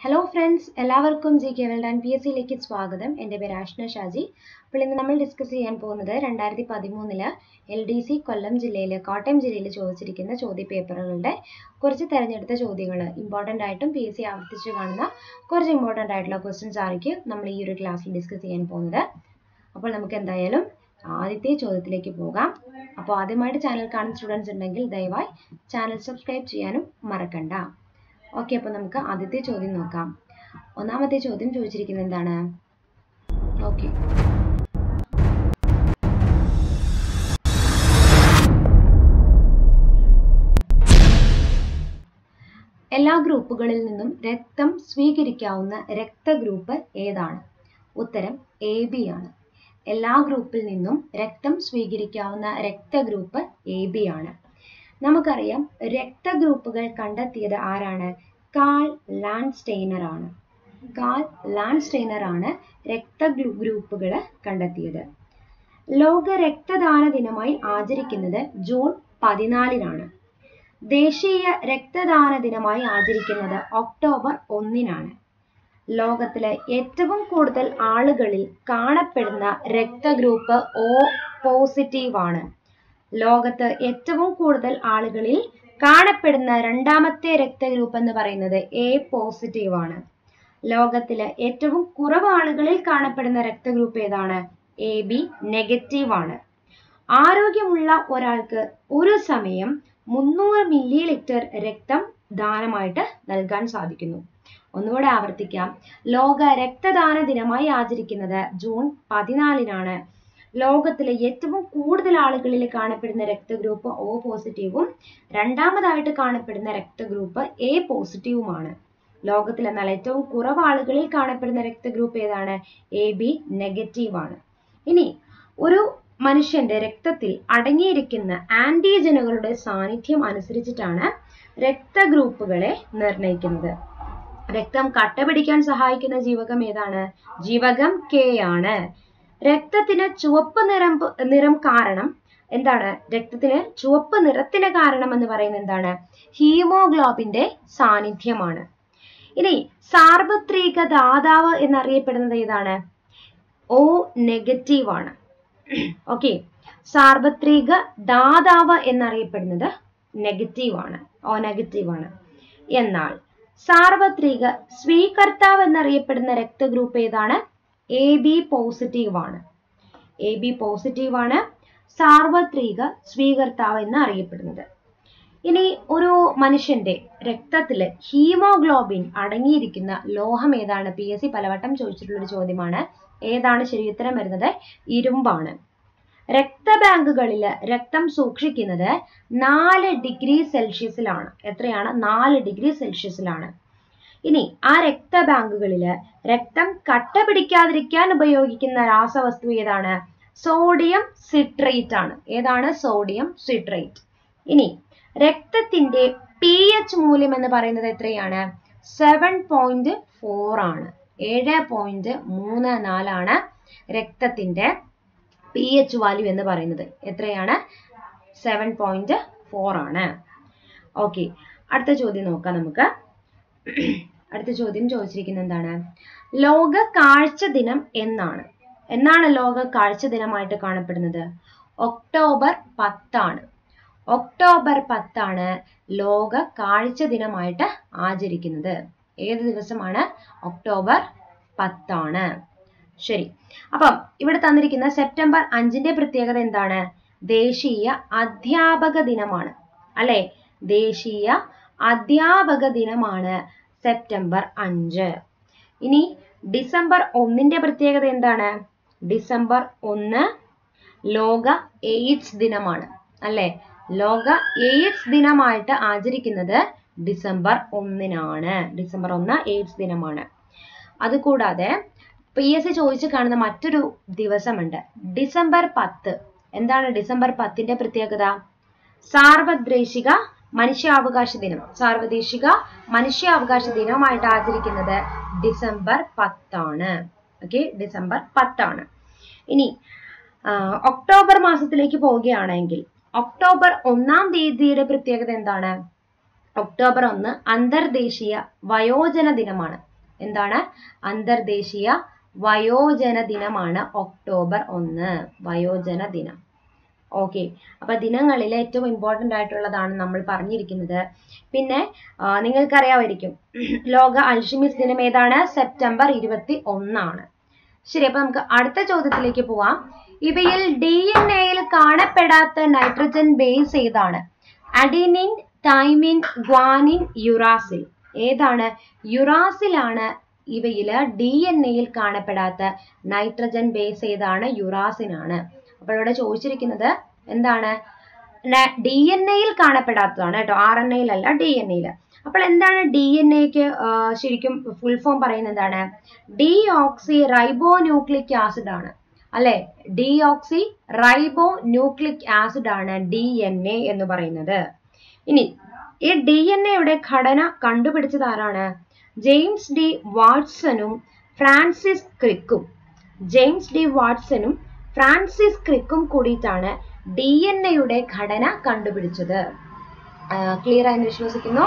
hello friends എല്ലാവർക്കും G K world and P S സിയിലേക്ക് സ്വാഗതം എൻ്റെ പേര് ആഷ്ന ഷാജി അപ്പോൾ ഇന്ന് നമ്മൾ ഡിസ്കസ് ചെയ്യാൻ പോകുന്നത് രണ്ടായിരത്തി പതിമൂന്നില് എൽ ഡി സി കൊല്ലം ജില്ലയിൽ കോട്ടയം ജില്ലയിൽ ചോദിച്ചിരിക്കുന്ന ചോദ്യ പേപ്പറുകളുടെ കുറച്ച് തിരഞ്ഞെടുത്ത ചോദ്യങ്ങൾ ഇമ്പോർട്ടൻ്റ് ആയിട്ടും പി എസ് സി ആവർത്തിച്ച് കാണുന്ന കുറച്ച് ഇമ്പോർട്ടൻ്റ് ആയിട്ടുള്ള ക്വസ്റ്റ്യൻസ് ആയിരിക്കും നമ്മൾ ഈ ഒരു ക്ലാസ്സിൽ ഡിസ്കസ് ചെയ്യാൻ പോകുന്നത് അപ്പോൾ നമുക്ക് എന്തായാലും ആദ്യത്തെ ചോദ്യത്തിലേക്ക് പോകാം അപ്പോൾ ആദ്യമായിട്ട് ചാനൽ കാണുന്ന സ്റ്റുഡൻസ് ഉണ്ടെങ്കിൽ ദയവായി ചാനൽ സബ്സ്ക്രൈബ് ചെയ്യാനും മറക്കണ്ട ഓക്കെ അപ്പോൾ നമുക്ക് ആദ്യത്തെ ചോദ്യം നോക്കാം ഒന്നാമത്തെ ചോദ്യം ചോദിച്ചിരിക്കുന്നത് എന്താണ് ഓക്കെ എല്ലാ ഗ്രൂപ്പുകളിൽ നിന്നും രക്തം സ്വീകരിക്കാവുന്ന രക്തഗ്രൂപ്പ് ഏതാണ് ഉത്തരം എ ബി ആണ് എല്ലാ ഗ്രൂപ്പിൽ നിന്നും രക്തം സ്വീകരിക്കാവുന്ന രക്തഗ്രൂപ്പ് എ ബി ആണ് നമുക്കറിയാം രക്തഗ്രൂപ്പുകൾ കണ്ടെത്തിയത് ആരാണ് കാൾ ലാൻഡ്സ്റ്റെയ്നർ ആണ് കാൾ ലാൻഡ്സ്റ്റെയ്നർ ആണ് രക്തഗ്രൂപ്പുകൾ കണ്ടെത്തിയത് ലോക രക്തദാന ദിനമായി ആചരിക്കുന്നത് ജൂൺ പതിനാലിനാണ് ദേശീയ രക്തദാന ദിനമായി ആചരിക്കുന്നത് ഒക്ടോബർ ഒന്നിനാണ് ലോകത്തിലെ ഏറ്റവും കൂടുതൽ ആളുകളിൽ കാണപ്പെടുന്ന രക്തഗ്രൂപ്പ് ഓ പോസിറ്റീവ് ആണ് ലോകത്ത് ഏറ്റവും കൂടുതൽ ആളുകളിൽ കാണപ്പെടുന്ന രണ്ടാമത്തെ രക്തഗ്രൂപ്പ് എന്ന് പറയുന്നത് എ പോസിറ്റീവ് ആണ് ലോകത്തിലെ ഏറ്റവും കുറവ് ആളുകളിൽ കാണപ്പെടുന്ന രക്തഗ്രൂപ്പ് ഏതാണ് എ ബി നെഗറ്റീവ് ആണ് ആരോഗ്യമുള്ള ഒരാൾക്ക് ഒരു സമയം മുന്നൂറ് മില്ലി ലിറ്റർ രക്തം ദാനമായിട്ട് നൽകാൻ സാധിക്കുന്നു ഒന്നുകൂടെ ആവർത്തിക്കാം ലോക രക്തദാന ദിനമായി ആചരിക്കുന്നത് ജൂൺ പതിനാലിനാണ് ലോകത്തിലെ ഏറ്റവും കൂടുതൽ ആളുകളിൽ കാണപ്പെടുന്ന രക്തഗ്രൂപ്പ് ഒ പോസിറ്റീവും രണ്ടാമതായിട്ട് കാണപ്പെടുന്ന രക്തഗ്രൂപ്പ് എ പോസിറ്റീവുമാണ് ലോകത്തിൽ എന്നാൽ ഏറ്റവും കുറവ് ആളുകളിൽ കാണപ്പെടുന്ന രക്തഗ്രൂപ്പ് ഏതാണ് എ ബി നെഗറ്റീവ് ആണ് ഇനി ഒരു മനുഷ്യന്റെ രക്തത്തിൽ അടങ്ങിയിരിക്കുന്ന ആന്റിജനുകളുടെ സാന്നിധ്യം അനുസരിച്ചിട്ടാണ് രക്തഗ്രൂപ്പുകളെ നിർണ്ണയിക്കുന്നത് രക്തം കട്ട പിടിക്കാൻ സഹായിക്കുന്ന ജീവകം ഏതാണ് ജീവകം കെ ആണ് രക്തത്തിന് ചുവപ്പ് നിറം നിറം കാരണം എന്താണ് രക്തത്തിന് ചുവപ്പ് നിറത്തിന് കാരണം എന്ന് പറയുന്നത് എന്താണ് ഹീമോഗ്ലോബിന്റെ സാന്നിധ്യമാണ് ഇനി സാർവത്രിക ദാതാവ് എന്നറിയപ്പെടുന്നത് ഏതാണ് ഓ നെഗറ്റീവ് ആണ് ഓക്കെ സാർവത്രിക ദാതാവ് എന്നറിയപ്പെടുന്നത് നെഗറ്റീവ് ആണ് ഓ നെഗറ്റീവ് ആണ് എന്നാൽ സാർവത്രിക സ്വീകർത്താവ് എന്നറിയപ്പെടുന്ന രക്തഗ്രൂപ്പ് ഏതാണ് എ ബി പോസിറ്റീവ് ആണ് എ ബി പോസിറ്റീവ് ആണ് സാർവത്രിക സ്വീകർത്താവ് എന്ന് അറിയപ്പെടുന്നത് ഇനി ഒരു മനുഷ്യന്റെ രക്തത്തില് ഹീമോഗ്ലോബിൻ അടങ്ങിയിരിക്കുന്ന ലോഹം ഏതാണ് പി എസ് സി പലവട്ടം ചോദിച്ചിട്ടുള്ള ഒരു ചോദ്യമാണ് ഏതാണ് ശരിയുത്തരം വരുന്നത് ഇരുമ്പാണ് രക്തബാങ്കുകളിൽ രക്തം സൂക്ഷിക്കുന്നത് നാല് ഡിഗ്രി സെൽഷ്യസിലാണ് എത്രയാണ് നാല് ഡിഗ്രി സെൽഷ്യസിലാണ് ഇനി ആ രക്തബാങ്കുകളിൽ രക്തം കട്ട പിടിക്കാതിരിക്കാൻ ഉപയോഗിക്കുന്ന രാസവസ്തു ഏതാണ് സോഡിയം സിട്രേറ്റ് ആണ് ഏതാണ് സോഡിയം സിട്രേറ്റ് ഇനി രക്തത്തിന്റെ പി എച്ച് മൂല്യം എന്ന് പറയുന്നത് എത്രയാണ് സെവൻ പോയിന്റ് ഫോർ ആണ് ഏഴ് പോയിന്റ് മൂന്ന് നാലാണ് രക്തത്തിന്റെ പി എച്ച് വാല്യൂ എന്ന് പറയുന്നത് എത്രയാണ് സെവൻ പോയിന്റ് ഫോർ ആണ് ഓക്കെ അടുത്ത ചോദ്യം നോക്കാം നമുക്ക് അടുത്ത ചോദ്യം ചോദിച്ചിരിക്കുന്നത് എന്താണ് ലോക കാഴ്ച ദിനം എന്നാണ് എന്നാണ് ലോക കാഴ്ച ദിനമായിട്ട് കാണപ്പെടുന്നത് ഒക്ടോബർ പത്താണ് ഒക്ടോബർ പത്താണ് ലോക കാഴ്ച ദിനമായിട്ട് ആചരിക്കുന്നത് ഏത് ദിവസമാണ് ഒക്ടോബർ പത്താണ് ശരി അപ്പം ഇവിടെ തന്നിരിക്കുന്ന സെപ്റ്റംബർ അഞ്ചിന്റെ പ്രത്യേകത എന്താണ് ദേശീയ അധ്യാപക ദിനമാണ് അല്ലെ ദേശീയ അധ്യാപക ദിനമാണ് സെപ്റ്റംബർ അഞ്ച് ഇനി ഡിസംബർ ഒന്നിന്റെ പ്രത്യേകത എന്താണ് ഡിസംബർ ഒന്ന് ലോക എയ്ഡ്സ് ദിനമാണ് അല്ലെ ലോക എയ്ഡ്സ് ദിനമായിട്ട് ആചരിക്കുന്നത് ഡിസംബർ ഒന്നിനാണ് ഡിസംബർ ഒന്ന് എയ്ഡ്സ് ദിനമാണ് അതുകൂടാതെ പി എസ് സി ചോദിച്ചു കാണുന്ന മറ്റൊരു ദിവസമുണ്ട് ഡിസംബർ പത്ത് എന്താണ് ഡിസംബർ പത്തിന്റെ പ്രത്യേകത സാർവദേശിക മനുഷ്യാവകാശ ദിനം സാർവദേശിക മനുഷ്യാവകാശ ദിനമായിട്ട് ആചരിക്കുന്നത് ഡിസംബർ പത്താണ് ഓക്കെ ഡിസംബർ പത്താണ് ഇനി ഒക്ടോബർ മാസത്തിലേക്ക് പോവുകയാണെങ്കിൽ ഒക്ടോബർ ഒന്നാം തീയതിയുടെ പ്രത്യേകത എന്താണ് ഒക്ടോബർ ഒന്ന് അന്തർദേശീയ വയോജന ദിനമാണ് എന്താണ് അന്തർദേശീയ വയോജന ദിനമാണ് ഒക്ടോബർ ഒന്ന് വയോജന ദിനം ഓക്കെ അപ്പൊ ദിനങ്ങളിൽ ഏറ്റവും ഇമ്പോർട്ടൻ്റ് ആയിട്ടുള്ളതാണ് നമ്മൾ പറഞ്ഞിരിക്കുന്നത് പിന്നെ ആ, നിങ്ങൾക്കറിയാമായിരിക്കും ലോക അൽഷിമിസ് ദിനം ഏതാണ് സെപ്റ്റംബർ ഇരുപത്തി ഒന്നാണ് ശരി അപ്പൊ നമുക്ക് അടുത്ത ചോദ്യത്തിലേക്ക് പോവാം ഇവയിൽ ഡി എൻ എയിൽ കാണപ്പെടാത്ത നൈട്രജൻ ബേസ് ഏതാണ് അഡിനിൻ തൈമിൻ ഗ്വാനിൻ യുറാസിൽ ഏതാണ് യുറാസിലാണ് ഇവയില് ഡി എൻ എയിൽ കാണപ്പെടാത്ത നൈട്രജൻ ബേസ് ഏതാണ് യുറാസിനാണ് അപ്പോൾ ഇവിടെ ചോദിച്ചിരിക്കുന്നത് എന്താണ് ഡി എൻ എയിൽ കാണപ്പെടാത്തതാണ് കേട്ടോ ആർ എൻ എയിൽ അല്ല ഡി എൻ എയിൽ അപ്പോൾ എന്താണ് ഡി എൻ എക്ക് ശരിക്കും ഫുൾ ഫോം പറയുന്നത് എന്താണ് deoxyribonucleic acid ആണ് അല്ലെ deoxyribonucleic acid ആണ് ഡി എൻ എ എന്ന് പറയുന്നത് ഇനി ഈ ഡി എൻ എയുടെ ഘടന കണ്ടുപിടിച്ചത് ആരാണ് ജെയിംസ് ഡി വാട്സണും ഫ്രാൻസിസ് ക്രിക്കും ജെയിംസ് ഡി വാട്സണും ഫ്രാൻസിസ് ക്രിക്കും കൂടിയിട്ടാണ് ഡി എൻ എയുടെ ഘടന കണ്ടുപിടിച്ചത് ക്ലിയർ ആയെന്ന് വിശ്വസിക്കുന്നു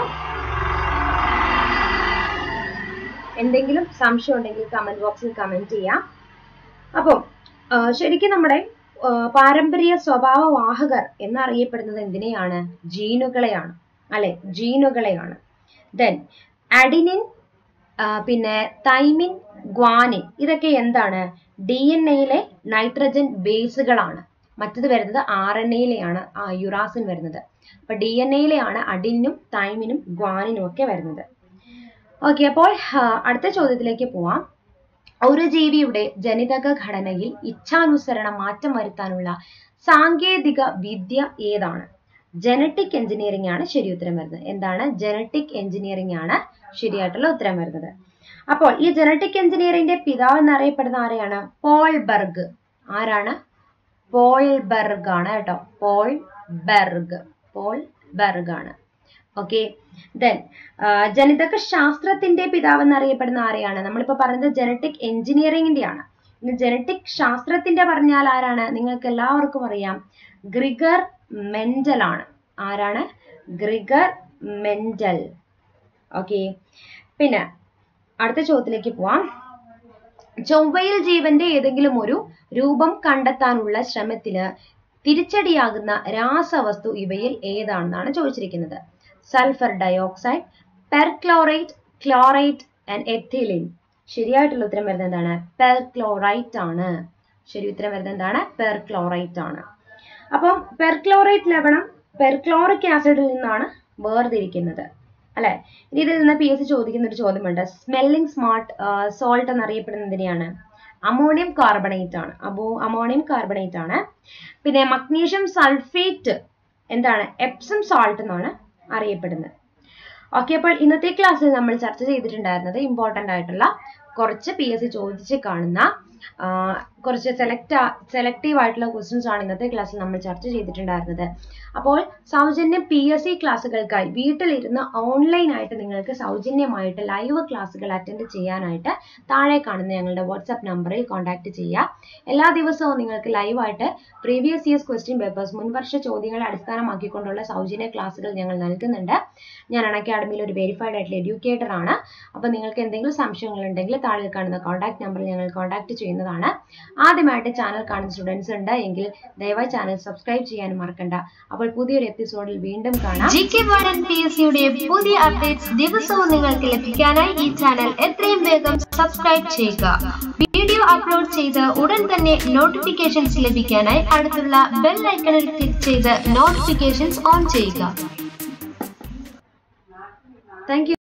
എന്തെങ്കിലും സംശയം ഉണ്ടെങ്കിൽ കമന്റ് ബോക്സിൽ കമന്റ് ചെയ്യാം അപ്പോൾ ശരിക്കും നമ്മുടെ ആ, പാരമ്പര്യ സ്വഭാവ വാഹകർ എന്നറിയപ്പെടുന്നത് എന്തിനെയാണ് ജീനുകളെയാണ് അല്ലെ ജീനുകളെയാണ് ദെൻ അഡിനിൻ ആ, പിന്നെ തൈമിൻ ഗ്വാനിൻ ഇതൊക്കെ എന്താണ് ഡി എൻ എയിലെ നൈട്രജൻ ബേസുകളാണ് മറ്റത് വരുന്നത് ആർ എൻ എയിലെയാണ് യുറാസിൻ വരുന്നത് അപ്പൊ ഡി എൻ എയിലെയാണ് അഡിനും തൈമിനും ഗ്വാനിനും ഒക്കെ വരുന്നത് ഓക്കെ അപ്പോൾ ആ, അടുത്ത ചോദ്യത്തിലേക്ക് പോവാം ഒരു ജീവിയുടെ ജനിതക ഘടനയിൽ ഇച്ഛാനുസരണം മാറ്റം വരുത്താനുള്ള സാങ്കേതിക വിദ്യ ഏതാണ് ജനറ്റിക് എഞ്ചിനീയറിംഗ് ആണ് ശരി ഉത്തരം വരുന്നത് എന്താണ് ജനറ്റിക് എഞ്ചിനീയറിംഗ് ആണ് ശരിയായിട്ടുള്ള ഉത്തരം വരുന്നത് അപ്പോൾ ഈ ജനറ്റിക് എഞ്ചിനീയറിംഗിന്റെ പിതാവ് എന്നറിയപ്പെടുന്ന ആരെയാണ് പോൾ ബർഗ് ആരാണ് പോൾ ബർഗ് ആണ് കേട്ടോ പോൾ ബർഗ് പോൾ ബർഗ് ആണ് ഓക്കെ ദെൻ ജനിതക ശാസ്ത്രത്തിന്റെ പിതാവ് എന്നറിയപ്പെടുന്ന ആരെയാണ് നമ്മളിപ്പോ പറഞ്ഞത് ജനറ്റിക് എഞ്ചിനീയറിംഗിന്റെ ആണ് ഇനി ജനറ്റിക് ശാസ്ത്രത്തിന്റെ പറഞ്ഞാൽ ആരാണ് നിങ്ങൾക്ക് എല്ലാവർക്കും അറിയാം ഗ്രിഗർ മെന്റൽ ആണ് ആരാണ് ഗ്രിഗർ മെന്റൽ ഓക്കെ പിന്നെ അടുത്ത ചോദ്യത്തിലേക്ക് പോവാം ചൊവ്വയിൽ ജീവന്റെ ഏതെങ്കിലും ഒരു രൂപം കണ്ടെത്താനുള്ള ശ്രമത്തിന് തിരിച്ചടിയാകുന്ന രാസവസ്തു ഇവയിൽ ഏതാണെന്നാണ് ചോദിച്ചിരിക്കുന്നത് sulphur dioxide perchlorate chlorate and ethylene ശരിയായിട്ടുള്ള ഉത്തരം വരുന്നത് എന്താണ് പെർക്ലോറൈറ്റ് ആണ് ശരി ഉത്തരം വരുന്നത് എന്താണ് പെർക്ലോറൈറ്റ് ആണ് അപ്പം പെർക്ലോറേറ്റ് ലവണം പെർക്ലോറിക് ആസിഡിൽ നിന്നാണ് വേർതിരിക്കുന്നത് അല്ലെ ഇനി ഇതിൽ നിന്ന് പി എസ് സി ചോദിക്കുന്ന ഒരു ചോദ്യമുണ്ട് സ്മെല്ലിംഗ് സ്മാർട്ട് സോൾട്ട് എന്നറിയപ്പെടുന്നതിനെയാണ് അമോണിയം കാർബണേറ്റ് ആണ് അബോ അമോണിയം കാർബണേറ്റ് ആണ് പിന്നെ മഗ്നീഷ്യം സൾഫേറ്റ് എന്താണ് എപ്സം സോൾട്ട് എന്നാണ് അറിയപ്പെടുന്നത് ഓക്കെ അപ്പോൾ ഇന്നത്തെ ക്ലാസ്സിൽ നമ്മൾ ചർച്ച ചെയ്തിട്ടുണ്ടായിരുന്നത് ഇമ്പോർട്ടൻ്റ് ആയിട്ടുള്ള കുറച്ച് പി എസ് സി ചോദിച്ച് കാണുന്ന ആ, കുറച്ച് സെലക്ട് സെലക്റ്റീവ് ആയിട്ടുള്ള ക്വസ്റ്റ്യൻസ് ആണ് ഇന്നത്തെ ക്ലാസ്സിൽ നമ്മൾ ചർച്ച ചെയ്തിട്ടുണ്ടായിരുന്നത് അപ്പോൾ സൗജന്യ പി എസ് സി ക്ലാസ്സുകൾക്കായി വീട്ടിലിരുന്ന് ഓൺലൈൻ ആയിട്ട് നിങ്ങൾക്ക് സൗജന്യമായിട്ട് ലൈവ് ക്ലാസ്സുകൾ അറ്റൻഡ് ചെയ്യാനായിട്ട് താഴെ കാണുന്ന ഞങ്ങളുടെ വാട്സാപ്പ് നമ്പറിൽ കോൺടാക്ട് ചെയ്യുക എല്ലാ ദിവസവും നിങ്ങൾക്ക് ലൈവായിട്ട് പ്രീവിയസ് ഇയേഴ്സ് ക്വസ്റ്റ്യൻ പേപ്പേഴ്സ് മുൻവർഷ ചോദ്യങ്ങളെ അടിസ്ഥാനമാക്കിക്കൊണ്ടുള്ള സൗജന്യ ക്ലാസ്സുകൾ ഞങ്ങൾ നൽകുന്നുണ്ട് ഞാൻ അൺ അക്കാഡമിയിൽ ഒരു വെരിഫൈഡ് ആയിട്ടുള്ള എഡ്യൂക്കേറ്റർ ആണ് അപ്പോൾ നിങ്ങൾക്ക് എന്തെങ്കിലും സംശയങ്ങൾ ഉണ്ടെങ്കിൽ താഴെ കാണുന്ന കോൺടാക്ട് നമ്പറിൽ ഞങ്ങൾ കോൺടാക്ട് ചെയ്യുന്നതാണ് ആദ്യമായിട്ട് ചാനൽ കാണുന്ന സ്റ്റുഡൻസ് ഉണ്ട് എങ്കിൽ ദയവായി ചാനൽ സബ്സ്ക്രൈബ് ചെയ്യാനും മറക്കണ്ട അപ്പോൾ പുതിയൊരു എപ്പിസോഡിൽ വീണ്ടും കാണാം G K world and P S സിയുടെ പുതിയ അപ്ഡേറ്റ്സ് ദിവസവും നിങ്ങൾക്ക് ലഭിക്കാനായി ഈ ചാനൽ എത്രയും വേഗം സബ്സ്ക്രൈബ് ചെയ്യുക വീഡിയോ അപ്ലോഡ് ചെയ്ത് ഉടൻ തന്നെ നോട്ടിഫിക്കേഷൻസ് ലഭിക്കാനായി അടുത്തുള്ള ബെൽ ഐക്കണിൽ ക്ലിക്ക് ചെയ്ത് നോട്ടിഫിക്കേഷൻസ് ഓൺ ചെയ്യുക താങ്ക്